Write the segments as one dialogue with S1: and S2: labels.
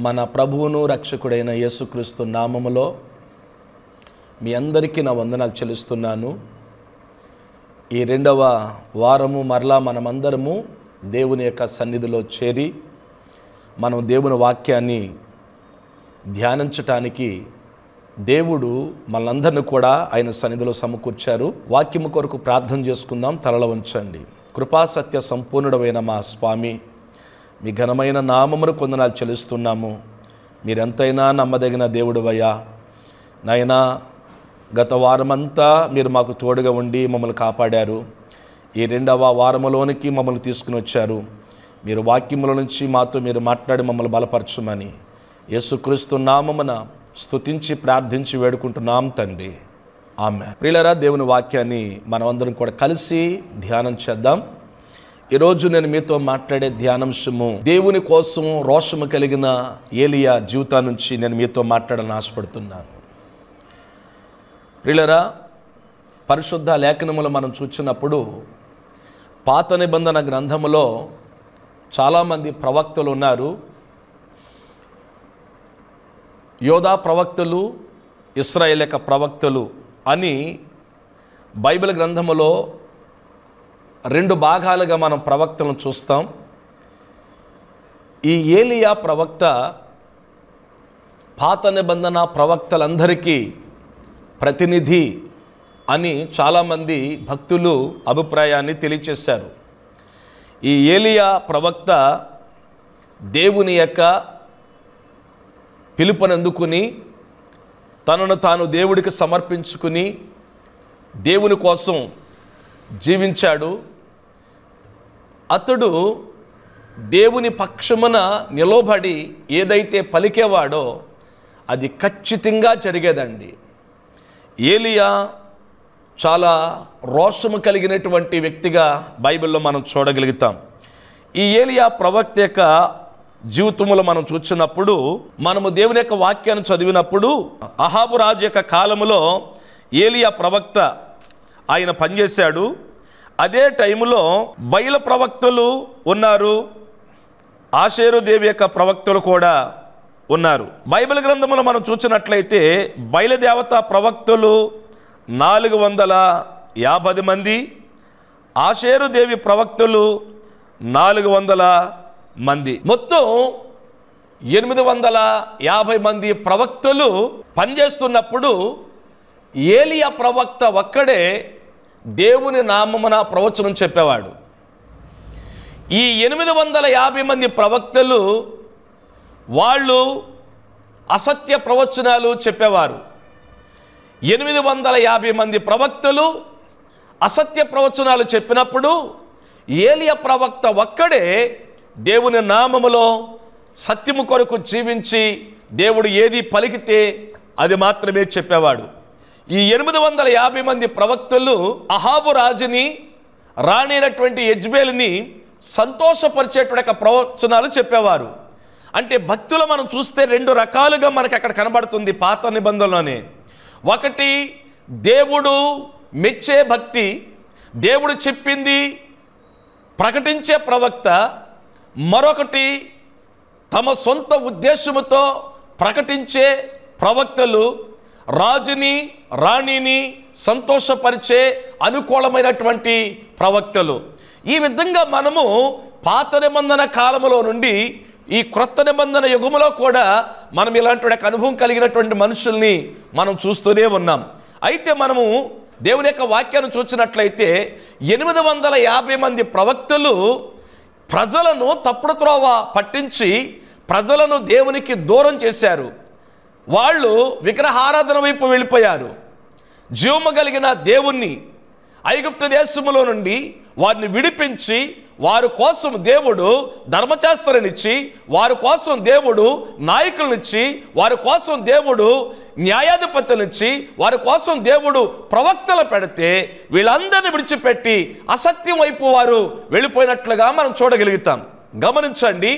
S1: మన ప్రభువును రక్షకుడైన యేసుక్రీస్తు నామములో మీ అందరికీ నా వందనాలు చెల్లిస్తున్నాను ఈ రెండవ వారము మరలా మనమందరము దేవుని యొక్క సన్నిధిలో చేరి మనం దేవుని వాక్యాన్ని ధ్యానించటానికి దేవుడు మనందరిని కూడా ఆయన సన్నిధిలో సమకూర్చారు వాక్యము కొరకు ప్రార్థన చేసుకుందాం తలల ఉంచండి కృపాసత్య సంపూర్ణుడమైన మా స్వామి మీ ఘనమైన నామమును కొందనాలు చెల్లిస్తున్నాము మీరెంతైనా నమ్మదగిన దేవుడువయ్యా నాయనా గత వారమంతా మీరు మాకు తోడుగా ఉండి మమ్మల్ని కాపాడారు ఈ రెండవ వారములోనికి మమ్మల్ని తీసుకుని వచ్చారు మీరు వాక్యముల నుంచి మాతో మీరు మాట్లాడి మమ్మల్ని బలపరచమని యేసుక్రీస్తు నామమున స్తుతించి ప్రార్థించి వేడుకుంటున్నాం తండ్రి ఆమె ప్రియులరా దేవుని వాక్యాన్ని మనమందరం కూడా కలిసి ధ్యానం చేద్దాం ఈరోజు నేను మీతో మాట్లాడే ధ్యానాంశము దేవుని కోసం రోషము కలిగిన ఏలియా జీవితం నుంచి నేను మీతో మాట్లాడాలని ఆశపడుతున్నాను ప్రియులరా పరిశుద్ధ లేఖనములు మనం చూచినప్పుడు పాత నిబంధన గ్రంథములో చాలామంది ప్రవక్తలు ఉన్నారు యోధా ప్రవక్తలు ఇస్రాయేల్ యొక్క ప్రవక్తలు అని బైబిల్ గ్రంథములో రెండు భాగాలుగా మనం ప్రవక్తలను చూస్తాం ఈ ఏలియా ప్రవక్త పాత నిబంధన ప్రవక్తలందరికీ ప్రతినిధి అని చాలామంది భక్తులు అభిప్రాయాన్ని తెలియచేశారు ఈ ఏలియా ప్రవక్త దేవుని యొక్క పిలుపునందుకుని తనను తాను దేవుడికి సమర్పించుకుని దేవుని కోసం జీవించాడు అతడు దేవుని పక్షమున నిలబడి ఏదైతే పలికేవాడో అది ఖచ్చితంగా జరిగేదండి ఏలియా చాలా రోషము కలిగినటువంటి వ్యక్తిగా బైబిల్లో మనం చూడగలుగుతాం ఈ ఏలియా ప్రవక్త యొక్క జీవితంలో మనం చూసినప్పుడు మనము దేవుని యొక్క వాక్యాన్ని చదివినప్పుడు అహాబు రాజు యొక్క కాలములో ఏలియా ప్రవక్త ఆయన పనిచేశాడు అదే టైంలో బయలు ప్రవక్తలు ఉన్నారు ఆషేరు దేవి యొక్క ప్రవక్తలు కూడా ఉన్నారు బైబిల్ గ్రంథములో మనం చూసినట్లయితే బయలుదేవత ప్రవక్తలు నాలుగు వందల యాభై మంది ఆషేరు దేవి ప్రవక్తలు నాలుగు వందల మంది మొత్తం ఎనిమిది వందల యాభై మంది ప్రవక్తలు పనిచేస్తున్నప్పుడు ఏలియా ప్రవక్త ఒక్కడే దేవుని నామమున ప్రవచనం చెప్పేవాడు ఈ ఎనిమిది వందల యాభై మంది ప్రవక్తలు వాళ్ళు అసత్య ప్రవచనాలు చెప్పేవారు ఎనిమిది వందల యాభై మంది ప్రవక్తలు అసత్య ప్రవచనాలు చెప్పినప్పుడు ఏలియ ప్రవక్త ఒక్కడే దేవుని నామములో సత్యము కొరకు జీవించి దేవుడు ఏది పలికితే అది మాత్రమే చెప్పేవాడు ఈ ఎనిమిది వందల యాభై మంది ప్రవక్తలు అహాబు రాజుని రాణైనటువంటి యజ్బేలుని సంతోషపరిచేటువంటి ప్రవచనాలు చెప్పేవారు అంటే భక్తులు మనం చూస్తే రెండు రకాలుగా మనకి అక్కడ కనబడుతుంది పాత నిబంధనలోనే ఒకటి దేవుడు మెచ్చే భక్తి దేవుడు చెప్పింది ప్రకటించే ప్రవక్త మరొకటి తమ సొంత ఉద్దేశముతో ప్రకటించే ప్రవక్తలు రాజుని రాణిని సంతోషపరిచే అనుకూలమైనటువంటి ప్రవక్తలు ఈ విధంగా మనము పాత నిబంధన కాలములో నుండి ఈ క్రొత్త నిబంధన యుగములో కూడా మనం ఇలాంటి ఒక అనుభవం కలిగినటువంటి మనుషుల్ని మనం చూస్తూనే ఉన్నాం అయితే మనము దేవుని యొక్క వాక్యాన్ని చూసినట్లయితే ఎనిమిది వందల యాభై మంది ప్రవక్తలు ప్రజలను తప్పుడు త్రోవ పట్టించి ప్రజలను దేవునికి దూరం చేశారు వాళ్ళు విగ్రహారాధన వైపు వెళ్ళిపోయారు జీవము కలిగిన దేవుణ్ణి ఐగుప్తు దేశములో నుండి వారిని విడిపించి వారి కోసం దేవుడు ధర్మశాస్త్రనిచ్చి వారి కోసం దేవుడు నాయకులనిచ్చి వారి కోసం దేవుడు న్యాయాధిపతులనిచ్చి వారి కోసం దేవుడు ప్రవక్తలు పెడితే వీళ్ళందరినీ విడిచిపెట్టి అసత్యం వైపు వారు వెళ్ళిపోయినట్లుగా మనం చూడగలుగుతాం గమనించండి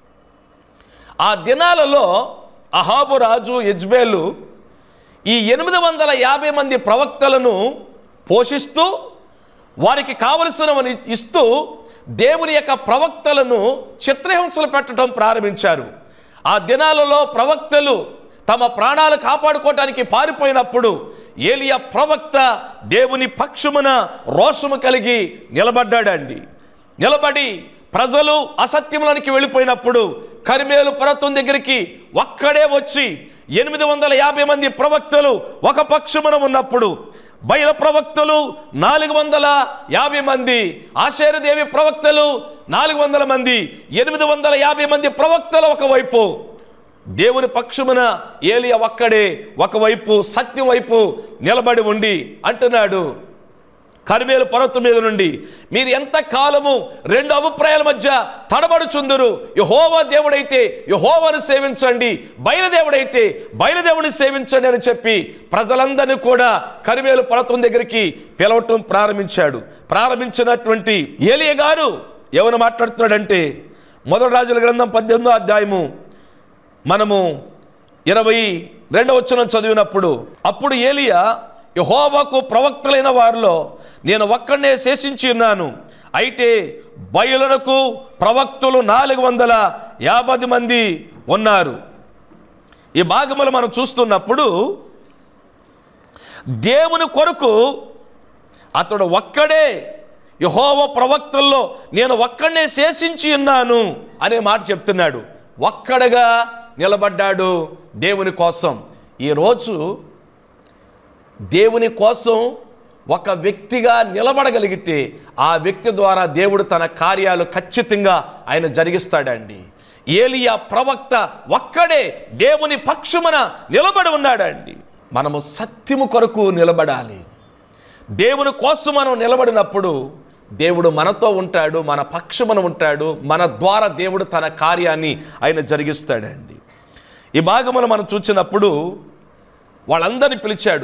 S1: ఆ దినాలలో అహాబు రాజు యజ్బేలు ఈ ఎనిమిది వందల యాభై మంది ప్రవక్తలను పోషిస్తూ వారికి కావలసినవని ఇస్తూ దేవుని యొక్క ప్రవక్తలను చిత్రహింసలు పెట్టడం ప్రారంభించారు ఆ దినాలలో ప్రవక్తలు తమ ప్రాణాలు కాపాడుకోవటానికి పారిపోయినప్పుడు ఏలియా ప్రవక్త దేవుని పక్షమున రోషము కలిగి నిలబడ్డాడండి నిలబడి ప్రజలు అసత్యములనికి వెళ్ళిపోయినప్పుడు కరిమేలు పర్వతం దగ్గరికి ఒక్కడే వచ్చి ఎనిమిది వందల యాభై మంది ప్రవక్తలు ఒక పక్షమున ఉన్నప్పుడు బయల ప్రవక్తలు నాలుగు వందల యాభై మంది ఆశేరదేవి ప్రవక్తలు నాలుగు వందల మంది ఎనిమిది వందల యాభై మంది ప్రవక్తలు ఒకవైపు దేవుని పక్షమున ఏలియ ఒక్కడే ఒకవైపు సత్యం వైపు నిలబడి ఉండి అంటున్నాడు కరిమేలు పర్వతం మీద నుండి మీరు ఎంత కాలము రెండు అభిప్రాయాల మధ్య తడబడుచుందురు యహోవా దేవుడైతే యహోవాను సేవించండి బయలుదేవుడైతే బయలుదేవుని సేవించండి అని చెప్పి ప్రజలందరినీ కూడా కరిమేలు పర్వతం దగ్గరికి పిలవటం ప్రారంభించాడు ప్రారంభించినటువంటి ఏలియ గారు ఎవరు మాట్లాడుతున్నాడంటే మొదటి రాజుల గ్రంథం పద్దెనిమిదో అధ్యాయము మనము ఇరవై రెండవ వచనం చదివినప్పుడు అప్పుడు ఏలియా యహోవాకు ప్రవక్తలైన వారిలో నేను ఒక్కడనే శేషించి ఉన్నాను అయితే బయలునకు ప్రవక్తలు నాలుగు వందల యాభై మంది ఉన్నారు ఈ భాగములు మనం చూస్తున్నప్పుడు దేవుని కొరకు అతడు ఒక్కడే యహోవ ప్రవక్తల్లో నేను ఒక్కడనే శేషించి ఉన్నాను అనే మాట చెప్తున్నాడు ఒక్కడగా నిలబడ్డాడు దేవుని కోసం ఈరోజు దేవుని కోసం ఒక వ్యక్తిగా నిలబడగలిగితే ఆ వ్యక్తి ద్వారా దేవుడు తన కార్యాలు ఖచ్చితంగా ఆయన జరిగిస్తాడండి ఏలియా ప్రవక్త ఒక్కడే దేవుని పక్షమున నిలబడి ఉన్నాడండి మనము సత్యము కొరకు నిలబడాలి దేవుని కోసం మనం నిలబడినప్పుడు దేవుడు మనతో ఉంటాడు మన పక్షమున ఉంటాడు మన ద్వారా దేవుడు తన కార్యాన్ని ఆయన జరిగిస్తాడండి ఈ భాగమును మనం చూసినప్పుడు వాళ్ళందరినీ పిలిచాడు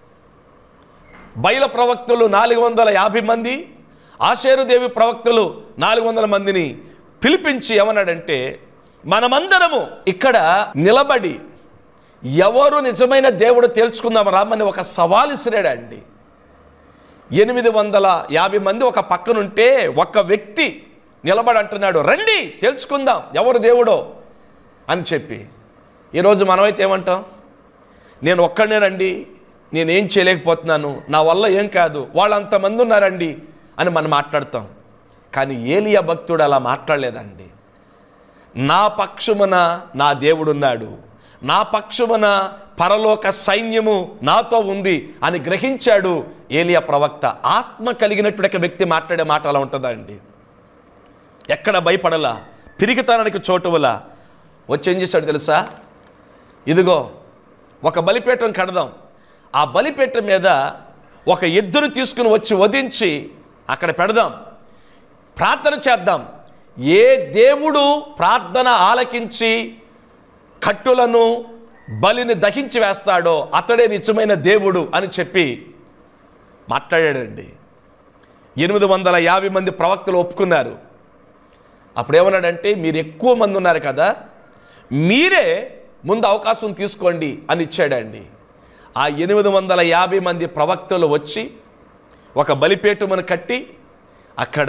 S1: బయల ప్రవక్తలు నాలుగు వందల యాభై మంది ఆశేరుదేవి ప్రవక్తలు నాలుగు వందల మందిని పిలిపించి ఏమన్నాడంటే మనమందరము ఇక్కడ నిలబడి ఎవరు నిజమైన దేవుడు తేల్చుకుందాం రామని ఒక సవాల్ ఇసిరాడండి ఎనిమిది వందల యాభై మంది ఒక పక్కనుంటే ఒక వ్యక్తి నిలబడి అంటున్నాడు రండి తెలుసుకుందాం ఎవరు దేవుడో అని చెప్పి ఈరోజు మనమైతే ఏమంటాం నేను ఒక్కడనేనండి నేనేం చేయలేకపోతున్నాను నా వల్ల ఏం కాదు వాళ్ళు అంతమంది ఉన్నారండి అని మనం మాట్లాడతాం కానీ ఏలియా భక్తుడు అలా మాట్లాడలేదండి నా పక్షమున నా దేవుడున్నాడు నా పక్షమున పరలోక సైన్యము నాతో ఉంది అని గ్రహించాడు ఏలియా ప్రవక్త ఆత్మ కలిగినటువంటి ఒక వ్యక్తి మాట్లాడే మాట అలా ఉంటుందండి ఎక్కడ భయపడలా పిరిగితనానికి చోటు వల్ల వచ్చి ఏం చేశాడు తెలుసా ఇదిగో ఒక బలిపీఠం కడదాం ఆ బలిపీఠం మీద ఒక ఎద్దును తీసుకుని వచ్చి వధించి అక్కడ పెడదాం ప్రార్థన చేద్దాం ఏ దేవుడు ప్రార్థన ఆలకించి కట్టులను బలిని దహించి వేస్తాడో అతడే నిజమైన దేవుడు అని చెప్పి మాట్లాడాడండి ఎనిమిది వందల యాభై మంది ప్రవక్తలు ఒప్పుకున్నారు అప్పుడు ఏమన్నాడంటే మీరు ఎక్కువ మంది ఉన్నారు కదా మీరే ముందు అవకాశం తీసుకోండి అని ఇచ్చాడండి ఆ ఎనిమిది వందల యాభై మంది ప్రవక్తలు వచ్చి ఒక బలిపీఠమును కట్టి అక్కడ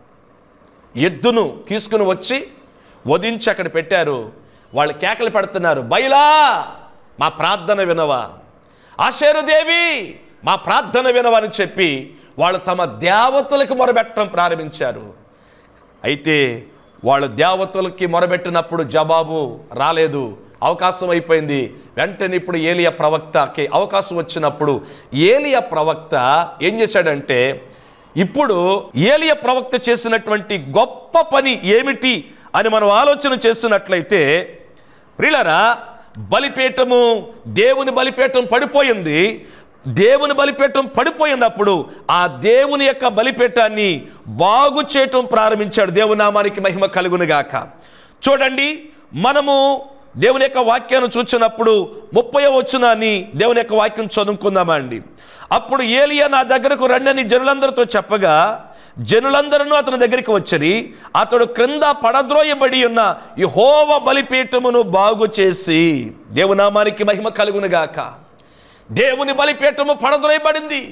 S1: ఎద్దును తీసుకుని వచ్చి వధించి అక్కడ పెట్టారు వాళ్ళు కేకలు పెడుతున్నారు బయలా మా ప్రార్థన వినవా ఆశేరుదేవి మా ప్రార్థన వినవా అని చెప్పి వాళ్ళు తమ దేవతలకు మొరబెట్టడం ప్రారంభించారు అయితే వాళ్ళు దేవతలకి మొరబెట్టినప్పుడు జవాబు రాలేదు అవకాశం అయిపోయింది వెంటనే ఇప్పుడు ఏలియా ప్రవక్తకి అవకాశం వచ్చినప్పుడు ఏలియా ప్రవక్త ఏం చేశాడంటే ఇప్పుడు ఏలియా ప్రవక్త చేసినటువంటి గొప్ప పని ఏమిటి అని మనం ఆలోచన చేస్తున్నట్లయితే ప్రియులరా బలిపీఠము దేవుని బలిపీఠం పడిపోయింది దేవుని బలిపీఠం పడిపోయినప్పుడు ఆ దేవుని యొక్క బలిపీఠాన్ని బాగు చేయటం ప్రారంభించాడు దేవుని నామానికి మహిమ కలుగునుగాక చూడండి మనము దేవుని యొక్క వాక్యాన్ని చూసినప్పుడు ముప్పై వచ్చునని దేవుని యొక్క వాక్యం చదువుకుందామా అండి అప్పుడు ఏలియా నా దగ్గరకు రండని జనులందరితో చెప్పగా జనులందరూ అతని దగ్గరికి వచ్చరి అతడు క్రింద పడద్రోయబడి ఉన్న ఈ హోవ బలిపీఠమును బాగు చేసి దేవునామానికి మహిమ కలుగునుగాక దేవుని బలిపీఠము పడద్రోయబడింది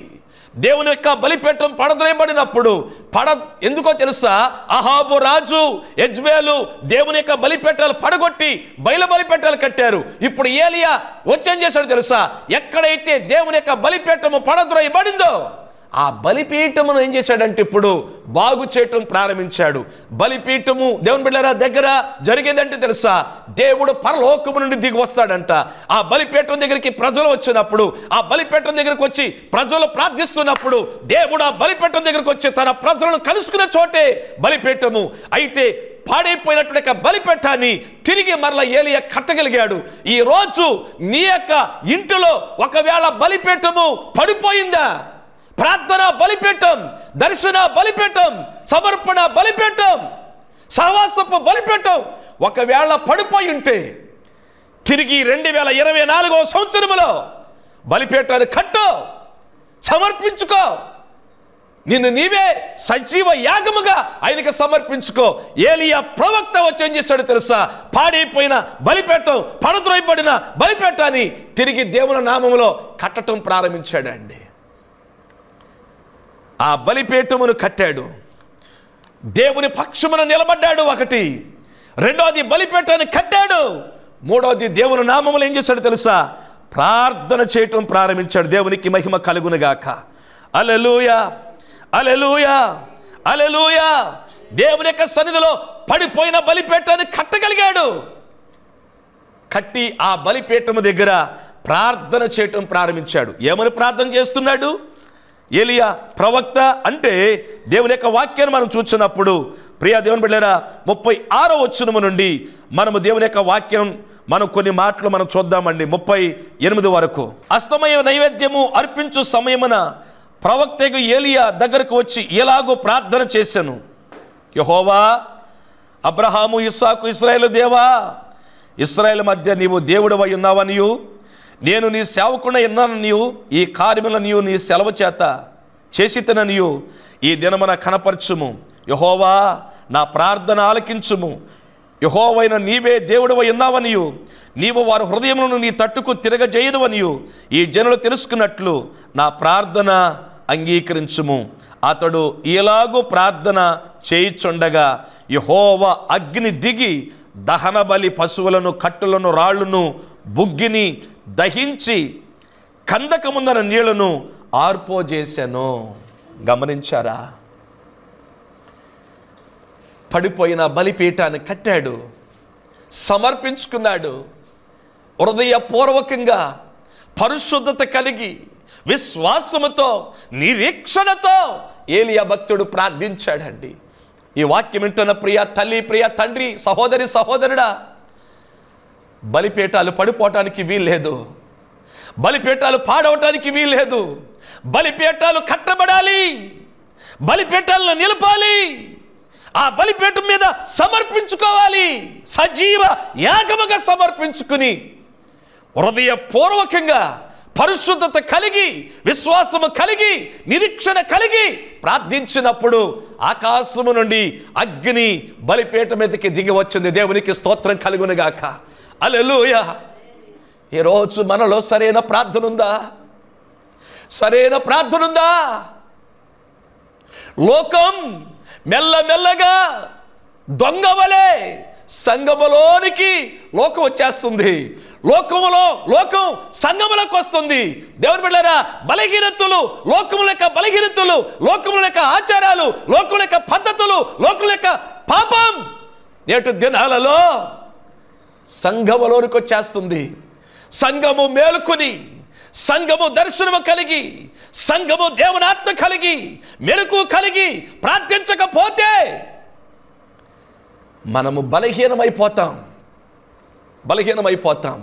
S1: దేవుని యొక్క బలిపీఠం పడద్రేయబడినప్పుడు పడ ఎందుకో తెలుసా అహాబు రాజు యజ్బేలు దేవుని యొక్క బలిపీఠాలు పడగొట్టి బయలు బలిపీఠాలు కట్టారు ఇప్పుడు ఏలియా వచ్చేం చేశాడు తెలుసా ఎక్కడైతే దేవుని యొక్క బలిపీఠము పడద్రోయబడిందో ఆ బలిపీఠమును ఏం చేశాడంటే ఇప్పుడు బాగు చేయటం ప్రారంభించాడు బలిపీఠము దేవుని బిడ్డరా దగ్గర జరిగేదంటే తెలుసా దేవుడు పరలోకము నుండి దిగి వస్తాడంట ఆ బలిపీఠం దగ్గరికి ప్రజలు వచ్చినప్పుడు ఆ బలిపీఠం దగ్గరికి వచ్చి ప్రజలు ప్రార్థిస్తున్నప్పుడు దేవుడు ఆ బలిపీఠం దగ్గరికి వచ్చి తన ప్రజలను కలుసుకునే చోటే బలిపీఠము అయితే పాడైపోయినటువంటి యొక్క బలిపీఠాన్ని తిరిగి మరల ఏలియ కట్టగలిగాడు ఈ రోజు నీ యొక్క ఇంటిలో ఒకవేళ బలిపీఠము పడిపోయిందా ప్రార్థన బలిపీఠం దర్శన బలిపీఠం సమర్పణ బలిపీఠం సహవాసపు బలిపీఠం ఒకవేళ పడిపోయి ఉంటే తిరిగి రెండు వేల ఇరవై నాలుగో సంవత్సరములో బలిపీఠాన్ని కట్టు సమర్పించుకో నిన్ను నీవే సజీవ యాగముగా ఆయనకి సమర్పించుకో ఏలియా ప్రవక్త వచ్చి ఏం చేశాడు తెలుసా పాడైపోయిన బలిపేటం పడద్రోయబడిన బలిపేటాన్ని తిరిగి దేవుని నామములో కట్టడం ప్రారంభించాడండి ఆ బలిపీఠమును కట్టాడు దేవుని పక్షమున నిలబడ్డాడు ఒకటి రెండోది బలిపీఠాన్ని కట్టాడు మూడోది దేవుని నామములు ఏం చేశాడు తెలుసా ప్రార్థన చేయటం ప్రారంభించాడు దేవునికి మహిమ కలుగునుగాక అలెలుయ అలెలుయ అలెలుయ దేవుని యొక్క సన్నిధిలో పడిపోయిన బలిపీఠాన్ని కట్టగలిగాడు కట్టి ఆ బలిపీఠము దగ్గర ప్రార్థన చేయటం ప్రారంభించాడు ఏమని ప్రార్థన చేస్తున్నాడు ఏలియా ప్రవక్త అంటే దేవుని యొక్క వాక్యాన్ని మనం చూస్తున్నప్పుడు ప్రియా దేవుని బిడ్డరా ముప్పై ఆరో వచ్చునము నుండి మనము దేవుని యొక్క వాక్యం మనం కొన్ని మాటలు మనం చూద్దామండి ముప్పై ఎనిమిది వరకు అస్తమయ నైవేద్యము అర్పించు సమయమున ప్రవక్తకు ఏలియా దగ్గరకు వచ్చి ఎలాగో ప్రార్థన చేశాను యహోవా అబ్రహాము ఇస్సాకు ఇస్రాయేలు దేవా ఇస్రాయేల్ మధ్య నీవు దేవుడవై ఉన్నావనియు నేను నీ సేవకుండా ఉన్నాననియు ఈ కార్యములనియు నీ సెలవు చేత చేసితననియు ఈ దినమున కనపరచుము యహోవా నా ప్రార్థన ఆలకించుము యహోవైన నీవే దేవుడవై ఉన్నావనియు నీవు వారి హృదయములను నీ తట్టుకు తిరగజేయదువనియు ఈ జనులు తెలుసుకున్నట్లు నా ప్రార్థన అంగీకరించుము అతడు ఇలాగూ ప్రార్థన చేయిచుండగా యహోవ అగ్ని దిగి దహన బలి పశువులను కట్టులను రాళ్ళను బుగ్గిని దహించి కందకముందన నీళ్లను ఆర్పోజేశాను గమనించారా పడిపోయిన బలిపీఠాన్ని కట్టాడు సమర్పించుకున్నాడు హృదయపూర్వకంగా పరిశుద్ధత కలిగి విశ్వాసముతో నిరీక్షణతో ఏలియా భక్తుడు ప్రార్థించాడండి ఈ వాక్యం వింటున్న ప్రియ తల్లి ప్రియ తండ్రి సహోదరి సహోదరుడా బలిపీఠాలు పడిపోవటానికి వీల్లేదు బలిపీఠాలు పాడవటానికి వీల్లేదు బలిపీఠాలు కట్టబడాలి బలిపీఠాలను నిలపాలి ఆ బలిపీఠం మీద సమర్పించుకోవాలి సజీవ యాగముగా సమర్పించుకుని హృదయపూర్వకంగా పరిశుద్ధత కలిగి విశ్వాసము కలిగి నిరీక్షణ కలిగి ప్రార్థించినప్పుడు ఆకాశము నుండి అగ్ని బలిపీఠం మీదకి దిగి వచ్చింది దేవునికి స్తోత్రం కలుగునుగాక అలెలుయ ఈరోజు మనలో సరైన ప్రార్థన ఉందా సరైన ప్రార్థన ఉందా లోకం మెల్లమెల్లగా దొంగవలే సంగములోనికి లోకం వచ్చేస్తుంది లోకములో లోకం సంగములకు వస్తుంది దేవుని బిళ్ళారా బలహీనతలు లోకముల యొక్క బలహీనతలు లోకముల యొక్క ఆచారాలు లోకముల యొక్క పద్ధతులు లోకముల యొక్క పాపం నేటి దినాలలో సంఘములోనికి వచ్చేస్తుంది సంఘము మేలుకొని సంఘము దర్శనము కలిగి సంఘము దేవునాత్మ కలిగి మెలకు కలిగి ప్రార్థించకపోతే మనము బలహీనమైపోతాం బలహీనమైపోతాం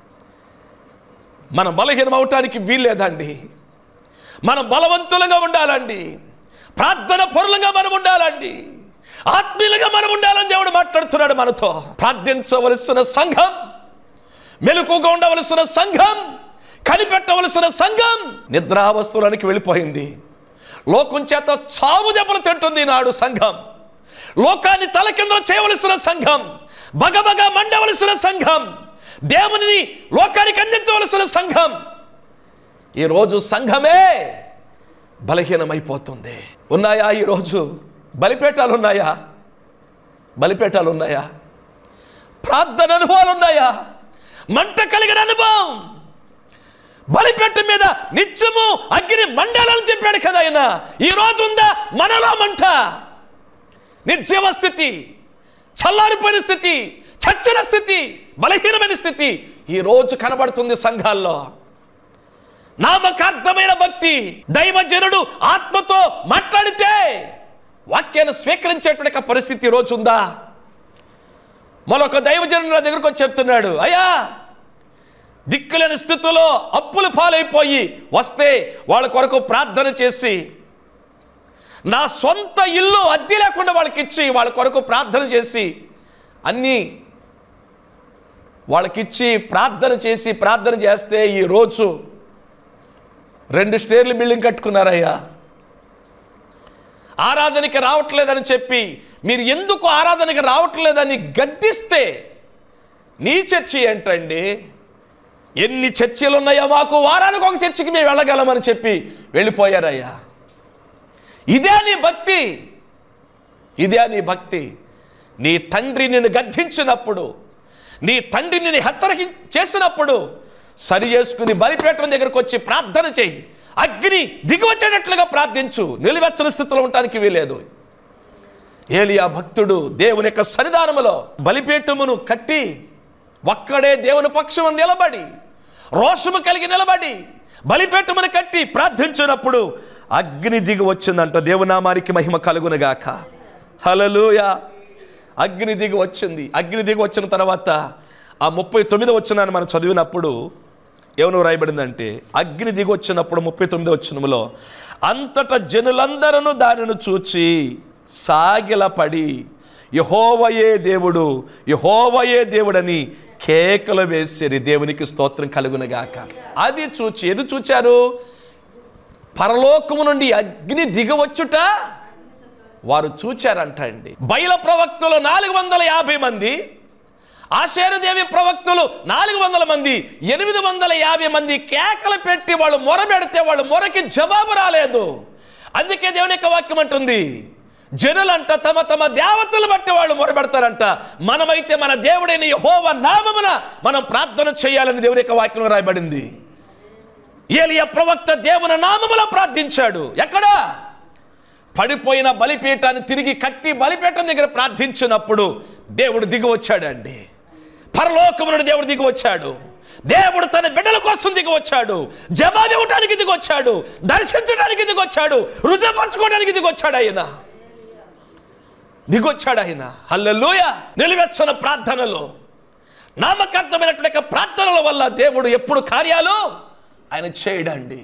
S1: మనం బలహీనం అవటానికి వీల్లేదండి మనం బలవంతులుగా ఉండాలండి ప్రార్థన పొరులుగా మనం ఉండాలండి ఆత్మీయులుగా మనం ఉండాలని దేవుడు మాట్లాడుతున్నాడు మనతో ప్రార్థించవలసిన సంఘం మెలకుగా ఉండవలసిన సంఘం కనిపెట్టవలసిన సంఘం నిద్రావస్థలోనికి వెళ్ళిపోయింది లోకం చేత చావు దెబ్బలు తింటుంది నాడు సంఘం లోకాన్ని తలకిందులు చేయవలసిన సంఘం బగబగ మండవలసిన సంఘం దేవుని లోకానికి అందించవలసిన సంఘం ఈరోజు సంఘమే బలహీనమైపోతుంది ఉన్నాయా ఈరోజు బలిపేటాలు ఉన్నాయా బలిపేటాలు ఉన్నాయా ప్రార్థన అనుభవాలు ఉన్నాయా మంట కలిగిన అనుభవం బలిపెట్ట మీద నిత్యము అగ్ని మండాలని చెప్పాడు కదా ఆయన ఈ రోజు ఉందా మనలో మంట నిర్జీవ స్థితి చల్లారిపోయిన స్థితి చచ్చిన స్థితి బలహీనమైన స్థితి ఈ రోజు కనబడుతుంది సంఘాల్లో నామకార్థమైన భక్తి దైవజనుడు ఆత్మతో మాట్లాడితే వాక్యాన్ని స్వీకరించేటువంటి పరిస్థితి ఈ రోజు ఉందా మరొక దైవజనుడు నా దగ్గరకు వచ్చి చెప్తున్నాడు అయ్యా దిక్కులేని స్థితిలో అప్పులు పాలైపోయి వస్తే వాళ్ళ కొరకు ప్రార్థన చేసి నా సొంత ఇల్లు అద్దె లేకుండా వాళ్ళకి ఇచ్చి వాళ్ళ కొరకు ప్రార్థన చేసి అన్నీ వాళ్ళకిచ్చి ప్రార్థన చేసి ప్రార్థన చేస్తే ఈ రోజు రెండు స్టేర్లు బిల్డింగ్ కట్టుకున్నారయ్యా ఆరాధనకి రావట్లేదని చెప్పి మీరు ఎందుకు ఆరాధనకి రావట్లేదని గద్దిస్తే నీ చర్చి ఏంటండి ఎన్ని చర్చిలు ఉన్నాయో మాకు వారానికి ఒక చర్చికి మేము వెళ్ళగలమని చెప్పి వెళ్ళిపోయారయ్యా ఇదే నీ భక్తి ఇదే నీ భక్తి నీ తండ్రి నిన్ను గద్దించినప్పుడు నీ తండ్రి నిన్ను హెచ్చరిక చేసినప్పుడు సరి చేసుకుని బలిపీఠం దగ్గరకు వచ్చి ప్రార్థన చేయి అగ్ని దిగివచ్చేటట్లుగా ప్రార్థించు నిలువెచ్చని స్థితిలో ఉండటానికి వీలేదు ఏలియా భక్తుడు దేవుని యొక్క సన్నిధానములో బలిపీఠమును కట్టి ఒక్కడే దేవుని పక్షము నిలబడి రోషము కలిగి నిలబడి బలిపీఠమును కట్టి ప్రార్థించినప్పుడు అగ్ని దిగి వచ్చిందంట దేవునామానికి మహిమ కలుగునుగాక హలలుయ అగ్ని దిగి వచ్చింది అగ్ని దిగి వచ్చిన తర్వాత ఆ ముప్పై తొమ్మిది వచ్చినాన్ని మనం చదివినప్పుడు ఏమను రాయబడిందంటే అగ్ని దిగి వచ్చినప్పుడు ముప్పై తొమ్మిది వచ్చినములో అంతటా జనులందరూ దానిని చూచి సాగిలపడి యహోవయే దేవుడు యహోవయే దేవుడని కేకలు వేసిరి దేవునికి స్తోత్రం కలుగునగాక అది చూచి ఎదు చూచారు పరలోకము నుండి అగ్ని దిగవచ్చుట వారు చూచారంట అండి బయల ప్రవక్తలు నాలుగు వందల యాభై మంది ఆశేరదేవి ప్రవక్తలు నాలుగు వందల మంది ఎనిమిది వందల యాభై మంది కేకలు పెట్టి వాళ్ళు మొరబెడితే వాళ్ళు మొరకి జవాబు రాలేదు అందుకే దేవుని యొక్క వాక్యం అంటుంది జనులంట తమ తమ దేవతలు బట్టి వాళ్ళు మొరబెడతారంట మనమైతే మన దేవుడైన యెహోవా నామమున మనం ప్రార్థన చేయాలని దేవుని యొక్క వాక్యం రాయబడింది ఏలియా ప్రవక్త దేవుని నామములో ప్రార్థించాడు ఎక్కడా పడిపోయిన బలిపీఠాన్ని తిరిగి కట్టి బలిపీఠం దగ్గర ప్రార్థించినప్పుడు దేవుడు దిగి వచ్చాడండి పరలోకము నుండి దేవుడు దిగి వచ్చాడు దేవుడు తన బిడ్డల కోసం దిగి వచ్చాడు జవాబు ఇవ్వడానికి దిగి వచ్చాడు దర్శించడానికి దిగి వచ్చాడు రుజుపరచుకోవడానికి దిగి వచ్చాడు ఆయన దిగొచ్చాడు ఆయన హల్లెలూయ నిలువెచ్చన ప్రార్థనలో నామకార్థమైనటువంటి యొక్క ప్రార్థనల వల్ల దేవుడు ఎప్పుడు కార్యాలు ఆయన చేయడండి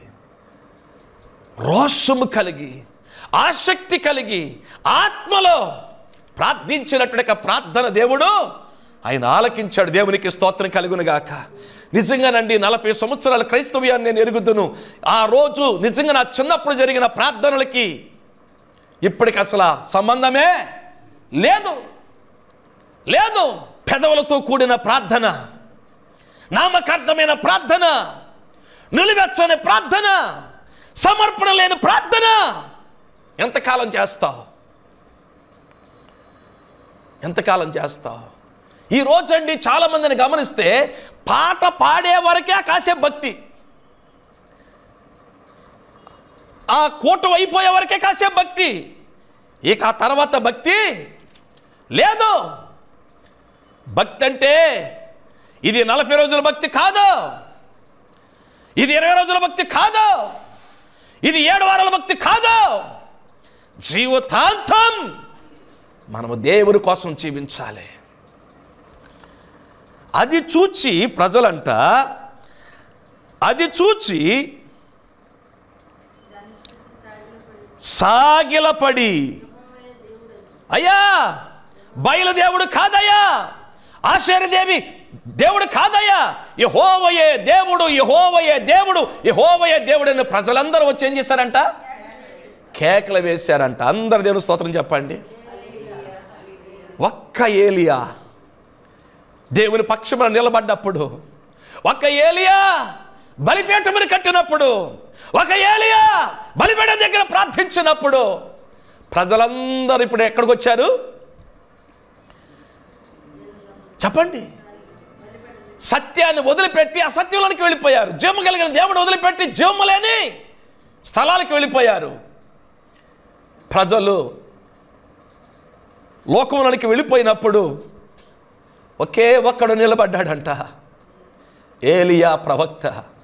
S1: రోషము కలిగి ఆసక్తి కలిగి ఆత్మలో ప్రార్థించినటువంటి యొక్క ప్రార్థన దేవుడు ఆయన ఆలకించాడు దేవునికి స్తోత్రం కలుగునుగాక నిజంగానండి నలభై సంవత్సరాల క్రైస్తవ్యాన్ని నేను ఎరుగుదును ఆ రోజు నిజంగా నా చిన్నప్పుడు జరిగిన ప్రార్థనలకి ఇప్పటికి అసలు ఆ సంబంధమే లేదు లేదు పెదవులతో కూడిన ప్రార్థన నామకార్థమైన ప్రార్థన నిలువెచ్చని ప్రార్థన సమర్పణ లేని ప్రార్థన ఎంతకాలం చేస్తావు ఎంతకాలం చేస్తావు ఈ రోజండి చాలా మందిని గమనిస్తే పాట పాడే వరకే కాసేపు భక్తి ఆ కూటం అయిపోయే వరకే కాసేపు భక్తి ఇక ఆ తర్వాత భక్తి లేదు భక్తి అంటే ఇది నలభై రోజుల భక్తి కాదు ఇది ఇరవై రోజుల భక్తి కాదు ఇది ఏడు వారాల భక్తి కాదు జీవితాంతం మనము దేవుని కోసం జీవించాలి అది చూచి ప్రజలంట అది చూచి సాగిలపడి అయ్యా బయలుదేవుడు కాదయ్యా ఆశ్చర్యదేవి దేవుడు కాదయ్యా యహోవయే దేవుడు యహోవయే దేవుడు యహోవయే దేవుడు అని ప్రజలందరూ వచ్చి ఏం చేశారంట కేకలు వేశారంట అందరు దేవుని స్తోత్రం చెప్పండి ఒక్క ఏలియా దేవుని పక్షమున నిలబడ్డప్పుడు ఒక్క ఏలియా బలిపీఠమును కట్టినప్పుడు ఒక ఏలియా బలిపీఠం దగ్గర ప్రార్థించినప్పుడు ప్రజలందరూ ఇప్పుడు ఎక్కడికి వచ్చారు చెప్పండి సత్యాన్ని వదిలిపెట్టి అసత్యంలోనికి వెళ్ళిపోయారు జీవము కలిగిన దేవుడు వదిలిపెట్టి జీవము లేని స్థలాలకు వెళ్ళిపోయారు ప్రజలు లోకంలోనికి వెళ్ళిపోయినప్పుడు ఒకే ఒక్కడు నిలబడ్డాడంట ఏలియా ప్రవక్త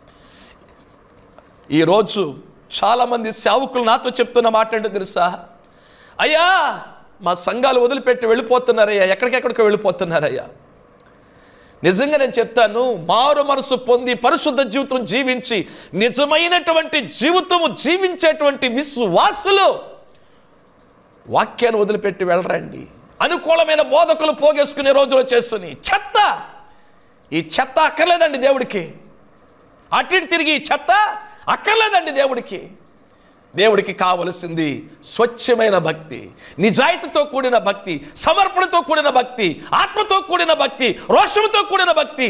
S1: ఈరోజు చాలామంది సేవకులు నాతో చెప్తున్న మాట ఏంటో తెలుసా అయ్యా మా సంఘాలు వదిలిపెట్టి వెళ్ళిపోతున్నారయ్యా ఎక్కడికెక్కడికో వెళ్ళిపోతున్నారయ్యా నిజంగా నేను చెప్తాను మారు మనసు పొంది పరిశుద్ధ జీవితం జీవించి నిజమైనటువంటి జీవితము జీవించేటువంటి విశ్వాసులు వాక్యాన్ని వదిలిపెట్టి వెళ్ళరండి అనుకూలమైన బోధకులు పోగేసుకునే రోజులు వచ్చేస్తున్నాయి చెత్త ఈ చెత్త అక్కర్లేదండి దేవుడికి అటు ఇటు తిరిగి ఈ చెత్త అక్కర్లేదండి దేవుడికి దేవుడికి కావలసింది స్వచ్ఛమైన భక్తి నిజాయితీతో కూడిన భక్తి సమర్పణతో కూడిన భక్తి ఆత్మతో కూడిన భక్తి రోషంతో కూడిన భక్తి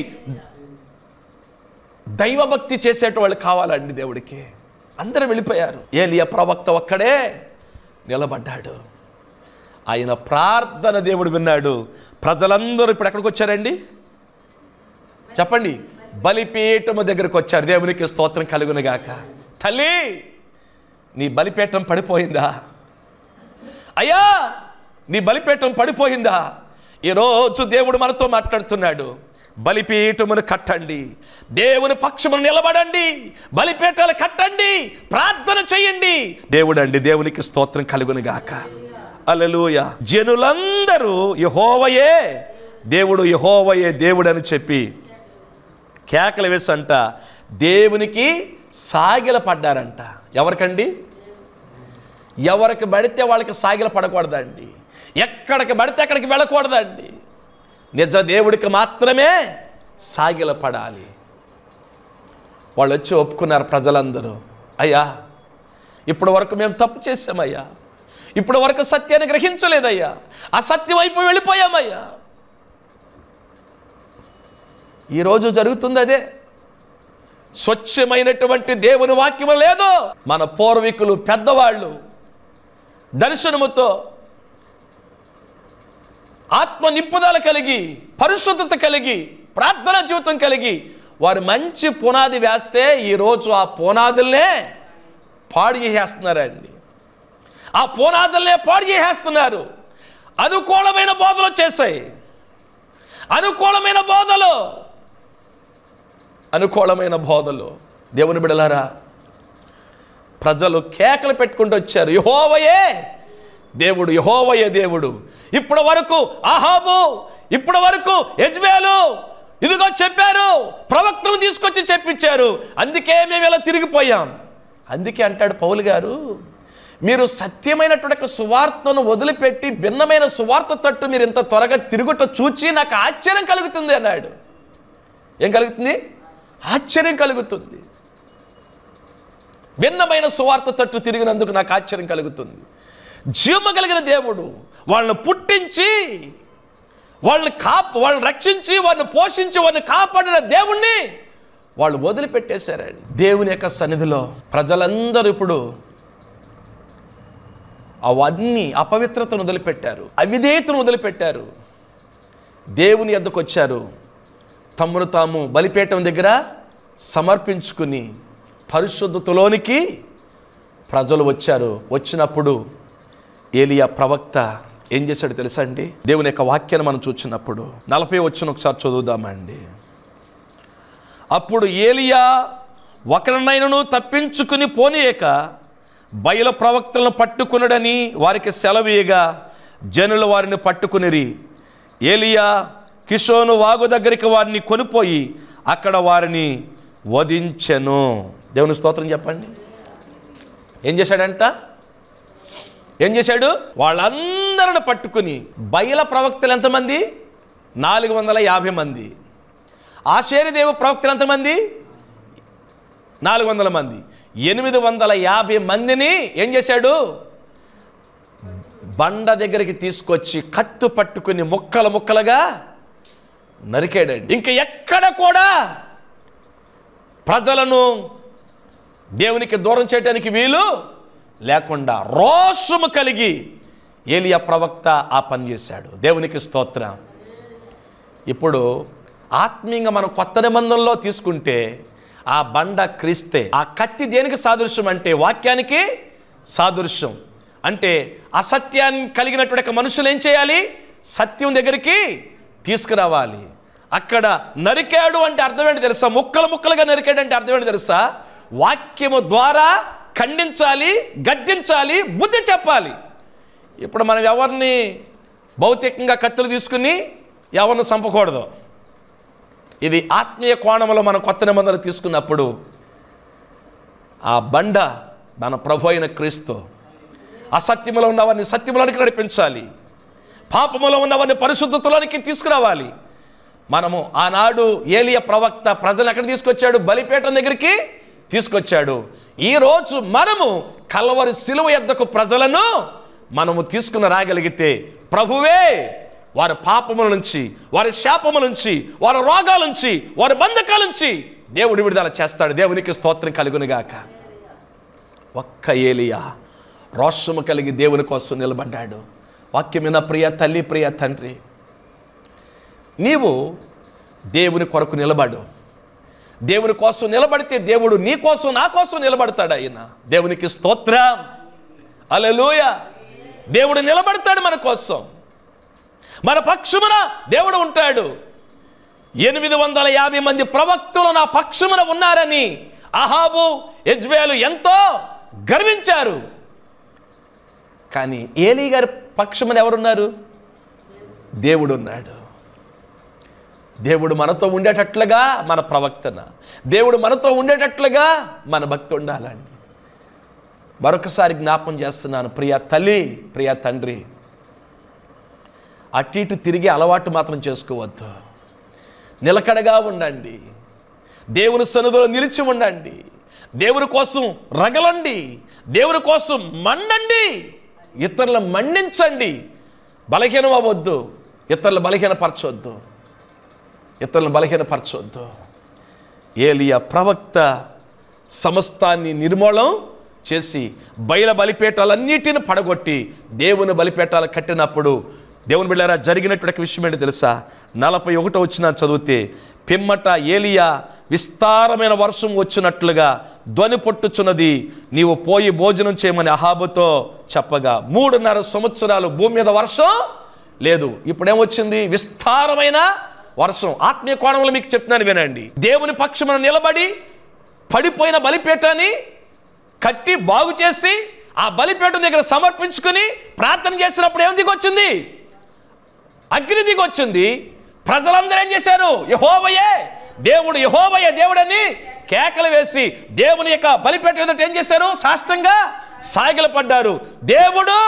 S1: దైవభక్తి చేసేటవాళ్ళు కావాలండి దేవుడికి అందరూ వెళ్ళిపోయారు ఏలియా ప్రవక్త ఒక్కడే నిలబడ్డాడు ఆయన ప్రార్థన దేవుడు విన్నాడు ప్రజలందరూ ఇప్పుడు ఎక్కడికి వచ్చారండి చెప్పండి బలిపీఠము దగ్గరకు వచ్చారు దేవునికి స్తోత్రం కలుగునుగాక తల్లి నీ బలిపీఠం పడిపోయిందా అయ్యా నీ బలిపీఠం పడిపోయిందా ఈరోజు దేవుడు మనతో మాట్లాడుతున్నాడు బలిపీఠమును కట్టండి దేవుని పక్షమును నిలబడండి బలిపీఠాలు కట్టండి ప్రార్థన చేయండి దేవుడు అండి దేవునికి స్తోత్రం కలుగునుగాక అలలుయ జనులందరూ యహోవయే దేవుడు యహోవయే దేవుడు అని చెప్పి కేకలు వేసంట దేవునికి సాగిల పడ్డారంట ఎవరికండి ఎవరికి పడితే వాళ్ళకి సాగిల పడకూడదండి ఎక్కడికి పడితే అక్కడికి వెళ్ళకూడదండి నిజ దేవుడికి మాత్రమే సాగిల పడాలి వాళ్ళు వచ్చి ఒప్పుకున్నారు ప్రజలందరూ అయ్యా ఇప్పటి వరకు మేము తప్పు చేసామయ్యా ఇప్పటి వరకు సత్యాన్ని గ్రహించలేదయ్యా అసత్యం అయిపోయి వెళ్ళిపోయామయ్యా ఈరోజు జరుగుతుంది అదే స్వచ్ఛమైనటువంటి దేవుని వాక్యము లేదు మన పూర్వీకులు పెద్దవాళ్ళు దర్శనముతో ఆత్మ నిప్పుదల కలిగి పరిశుద్ధత కలిగి ప్రార్థన జీవితం కలిగి వారు మంచి పునాది వేస్తే ఈరోజు ఆ పునాదుల్నే పాడు చేసేస్తున్నారండి ఆ పునాదుల్నే పాడు చేసేస్తున్నారు అనుకూలమైన బోధలు వచ్చేసాయి అనుకూలమైన బోధలు అనుకూలమైన బోధలు దేవుని బిడలారా ప్రజలు కేకలు పెట్టుకుంటూ వచ్చారు యహోవయే దేవుడు యహోవయే దేవుడు ఇప్పటి వరకు అహాబు ఇప్పటి వరకు యజ్బేలు ఇదిగో చెప్పారు ప్రవక్తలు తీసుకొచ్చి చెప్పించారు అందుకే మేము ఇలా తిరిగిపోయాం అందుకే అంటాడు పౌలు గారు మీరు సత్యమైనటువంటి ఒక సువార్తను వదిలిపెట్టి భిన్నమైన సువార్త తట్టు మీరు ఇంత త్వరగా తిరుగుట చూచి నాకు ఆశ్చర్యం కలుగుతుంది అన్నాడు ఏం కలుగుతుంది ఆశ్చర్యం కలుగుతుంది భిన్నమైన సువార్త తట్టు తిరిగినందుకు నాకు ఆశ్చర్యం కలుగుతుంది జీవము కలిగిన దేవుడు వాళ్ళని పుట్టించి వాళ్ళని కాప్ వాళ్ళని రక్షించి వాళ్ళని పోషించి వాళ్ళని కాపాడిన దేవుణ్ణి వాళ్ళు వదిలిపెట్టేశారండి దేవుని యొక్క సన్నిధిలో ప్రజలందరూ ఇప్పుడు అవన్నీ అపవిత్రతను వదిలిపెట్టారు అవిధేయతను వదిలిపెట్టారు దేవుని ఎద్దకు వచ్చారు తమ్మును తాము బలిపీఠం దగ్గర సమర్పించుకుని పరిశుద్ధతలోనికి ప్రజలు వచ్చారు వచ్చినప్పుడు ఏలియా ప్రవక్త ఏం చేశాడు తెలుసా అండి దేవుని యొక్క వాక్యాన్ని మనం చూసినప్పుడు నలభై వచ్చిన ఒకసారి చదువుదామండి అప్పుడు ఏలియా ఒకరినైనను తప్పించుకుని పోనీయక బయలు ప్రవక్తలను పట్టుకునడని వారికి సెలవీయగా జనులు వారిని పట్టుకునిరి ఏలియా కిషోను వాగు దగ్గరికి వారిని కొనిపోయి అక్కడ వారిని వధించెను దేవుని స్తోత్రం చెప్పండి ఏం చేశాడంట ఏం చేశాడు వాళ్ళందరిని పట్టుకుని బయల ప్రవక్తలు ఎంతమంది నాలుగు వందల యాభై మంది ఆశ్చర్యదేవ ప్రవక్తలు ఎంతమంది నాలుగు వందల మంది ఎనిమిది వందల యాభై మందిని ఏం చేశాడు బండ దగ్గరికి తీసుకొచ్చి కత్తు పట్టుకుని ముక్కలు ముక్కలుగా నరికాడండి ఇంక ఎక్కడ కూడా ప్రజలను దేవునికి దూరం చేయడానికి వీలు లేకుండా రోషము కలిగి ఏలియా ప్రవక్త ఆ పని చేశాడు దేవునికి స్తోత్రం ఇప్పుడు ఆత్మీయంగా మనం కొత్త నిబంధనలో తీసుకుంటే ఆ బండ క్రీస్తే ఆ కత్తి దేనికి సాదృశ్యం అంటే వాక్యానికి సాదృశ్యం అంటే అసత్యాన్ని కలిగినటువంటి ఒక మనుషులు ఏం చేయాలి సత్యం దగ్గరికి తీసుకురావాలి అక్కడ నరికాడు అంటే అర్థం ఏంటి తెలుసా ముక్కలు ముక్కలుగా నరికాడు అంటే అర్థం ఏంటి తెలుసా వాక్యము ద్వారా ఖండించాలి గద్దించాలి బుద్ధి చెప్పాలి ఇప్పుడు మనం ఎవరిని భౌతికంగా కత్తులు తీసుకుని ఎవరిని చంపకూడదు ఇది ఆత్మీయ కోణంలో మనం కొత్త నిబంధనలు తీసుకున్నప్పుడు ఆ బండ మన ప్రభు అయిన క్రీస్తు అసత్యములో ఉన్నవారిని సత్యములోనికి నడిపించాలి పాపములో ఉన్నవారిని పరిశుద్ధతలోనికి తీసుకురావాలి మనము ఆనాడు ఏలియ ప్రవక్త ప్రజలు ఎక్కడ తీసుకొచ్చాడు బలిపీఠం దగ్గరికి తీసుకొచ్చాడు ఈరోజు మనము కలవరి సిలువ ఎద్దకు ప్రజలను మనము తీసుకుని రాగలిగితే ప్రభువే వారి పాపముల నుంచి వారి శాపముల నుంచి వారి రోగాల నుంచి వారి బంధకాల నుంచి దేవుడు విడుదల చేస్తాడు దేవునికి స్తోత్రం కలుగునుగాక ఒక్క ఏలియా రోషము కలిగి దేవుని కోసం నిలబడ్డాడు వాక్యమైన ప్రియ తల్లి ప్రియ తండ్రి నీవు దేవుని కొరకు నిలబడు దేవుని కోసం నిలబడితే దేవుడు నీ కోసం నా కోసం నిలబడతాడు ఆయన దేవునికి స్తోత్రం అలలోయ దేవుడు నిలబడతాడు మన కోసం మన పక్షమున దేవుడు ఉంటాడు ఎనిమిది వందల యాభై మంది ప్రవక్తులు నా పక్షమున ఉన్నారని అహాబు యజ్వేలు ఎంతో గర్వించారు కానీ ఏలీ గారి పక్షమున ఎవరున్నారు దేవుడు ఉన్నాడు దేవుడు మనతో ఉండేటట్లుగా మన ప్రవక్తన దేవుడు మనతో ఉండేటట్లుగా మన భక్తి ఉండాలండి మరొకసారి జ్ఞాపం చేస్తున్నాను ప్రియ తల్లి ప్రియ తండ్రి అటు ఇటు తిరిగి అలవాటు మాత్రం చేసుకోవద్దు నిలకడగా ఉండండి దేవుని సన్నిధిలో నిలిచి ఉండండి దేవుని కోసం రగలండి దేవుని కోసం మండండి ఇతరులను మండించండి బలహీనం అవ్వద్దు ఇతరులు బలహీనపరచొద్దు ఇతరులను బలహీనపరచొద్దు ఏలియా ప్రవక్త సమస్తాన్ని నిర్మూలం చేసి బయల బలిపేటాలన్నిటిని పడగొట్టి దేవుని బలిపేటాలు కట్టినప్పుడు దేవుని బిళ్ళారా జరిగినటువంటి విషయం ఏంటి తెలుసా నలభై ఒకటో వచ్చిన చదివితే పిమ్మట ఏలియా విస్తారమైన వర్షం వచ్చినట్లుగా ధ్వని పొట్టుచున్నది నీవు పోయి భోజనం చేయమని అహాబుతో చెప్పగా మూడున్నర సంవత్సరాలు భూమి మీద వర్షం లేదు ఇప్పుడేమొచ్చింది విస్తారమైన వర్షం ఆత్మీయ కోణంలో మీకు చెప్తున్నాను వినండి దేవుని పక్షమున నిలబడి పడిపోయిన బలిపీఠాన్ని కట్టి బాగు చేసి ఆ బలిపీఠం దగ్గర సమర్పించుకుని ప్రార్థన చేసినప్పుడు ఏం దిగొచ్చింది అగ్ని దిగొచ్చింది ప్రజలందరూ ఏం చేశారు యహోవయే దేవుడు యహోవయే దేవుడని కేకలు వేసి దేవుని యొక్క బలిపీఠం ఎదుట ఏం చేశారు సాష్టంగా సాగిల పడ్డారు దేవుడు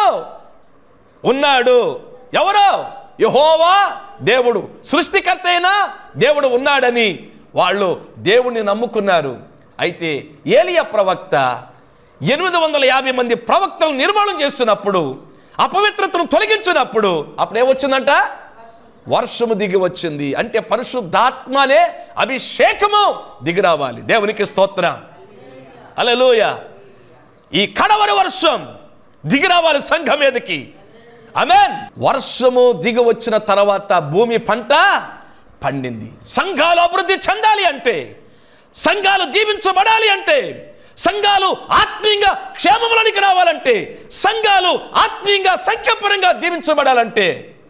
S1: ఉన్నాడు ఎవరు యహోవా దేవుడు సృష్టికర్త అయినా దేవుడు ఉన్నాడని వాళ్ళు దేవుణ్ణి నమ్ముకున్నారు అయితే ఏలియా ప్రవక్త ఎనిమిది వందల యాభై మంది ప్రవక్తలు నిర్మాణం చేస్తున్నప్పుడు అపవిత్రతను తొలగించినప్పుడు అప్పుడు ఏమొచ్చిందంట వర్షము దిగి వచ్చింది అంటే పరిశుద్ధాత్మనే అభిషేకము దిగి రావాలి దేవునికి స్తోత్రం అలలోయ ఈ కడవరి వర్షం దిగి రావాలి సంఘం మీదకి అమెన్ వర్షము దిగి వచ్చిన తర్వాత భూమి పంట పండింది సంఘాలు అభివృద్ధి చెందాలి అంటే సంఘాలు దీవించబడాలి అంటే సంఘాలు ఆత్మీయంగా క్షేమములోనికి రావాలంటే సంఘాలు ఆత్మీయంగా సంఖ్యాపరంగా దీవించబడాలంటే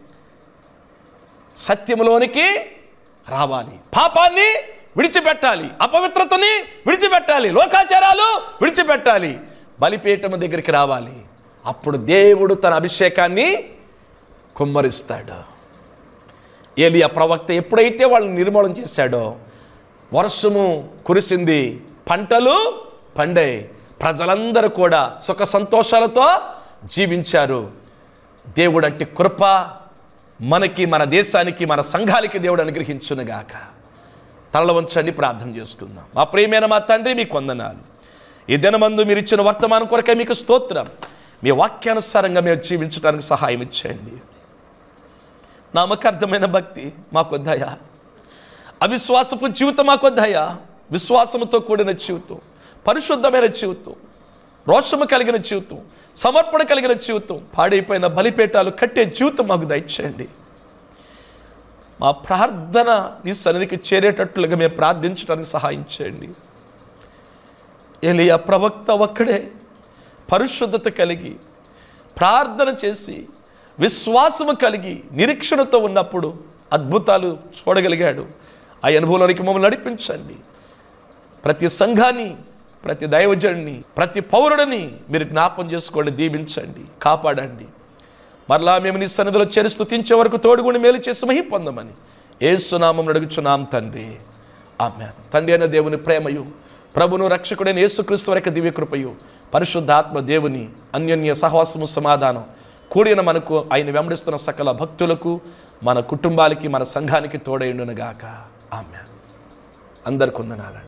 S1: సత్యములోనికి రావాలి పాపాన్ని విడిచిపెట్టాలి అపవిత్రతని విడిచిపెట్టాలి లోకాచారాలు విడిచిపెట్టాలి బలిపీఠము దగ్గరికి రావాలి అప్పుడు దేవుడు తన అభిషేకాన్ని కుమ్మరిస్తాడు ఏలియా ప్రవక్త ఎప్పుడైతే వాళ్ళని నిర్మూలన చేశాడో వర్షము కురిసింది పంటలు పండాయి ప్రజలందరూ కూడా సుఖ సంతోషాలతో జీవించారు దేవుడు అట్టి కృప మనకి మన దేశానికి మన సంఘాలకి దేవుడు అనుగ్రహించునుగాక తల వంచండి ప్రార్థన చేసుకుందాం మా ప్రియమైన మా తండ్రి మీకు వందనాలు ఈ దినమందు మీరు ఇచ్చిన వర్తమానం కొరకే మీకు స్తోత్రం మీ వాక్యానుసారంగా మేము జీవించడానికి సహాయం ఇచ్చేయండి నామకార్థమైన భక్తి మాకొద్దయా అవిశ్వాసపు జీవితం మాకొద్దయా విశ్వాసముతో కూడిన జీవితం పరిశుద్ధమైన జీవితం రోషము కలిగిన జీవితం సమర్పణ కలిగిన జీవితం పాడైపోయిన బలిపేటాలు కట్టే జీవితం మాకు దయచేయండి మా ప్రార్థన నీ సన్నిధికి చేరేటట్లుగా మేము ప్రార్థించడానికి సహాయం చేయండి ఎలియా ప్రవక్త ఒక్కడే పరిశుద్ధత కలిగి ప్రార్థన చేసి విశ్వాసము కలిగి నిరీక్షణతో ఉన్నప్పుడు అద్భుతాలు చూడగలిగాడు ఆ అనుభవంలోనికి మమ్మల్ని నడిపించండి ప్రతి సంఘాన్ని ప్రతి దైవజన్ని ప్రతి పౌరుడిని మీరు జ్ఞాపం చేసుకోండి దీవించండి కాపాడండి మరలా మేము నీ సన్నిధిలో చేరి స్తుతించే వరకు తోడుగుని మేలు చేసి మహి పొందమని ఏసునామం అడుగుచున్నాం తండ్రి ఆమె తండ్రి అయిన దేవుని ప్రేమయు ప్రభును రక్షకుడైన యేసుక్రీస్తు వరకు దివ్య కృపయు పరిశుద్ధాత్మ దేవుని అన్యోన్య సహవాసము సమాధానం కూడిన మనకు ఆయన వెంబడిస్తున్న సకల భక్తులకు మన కుటుంబాలకి మన సంఘానికి తోడైండునుగాక ఆమె అందరికి వందనాలండి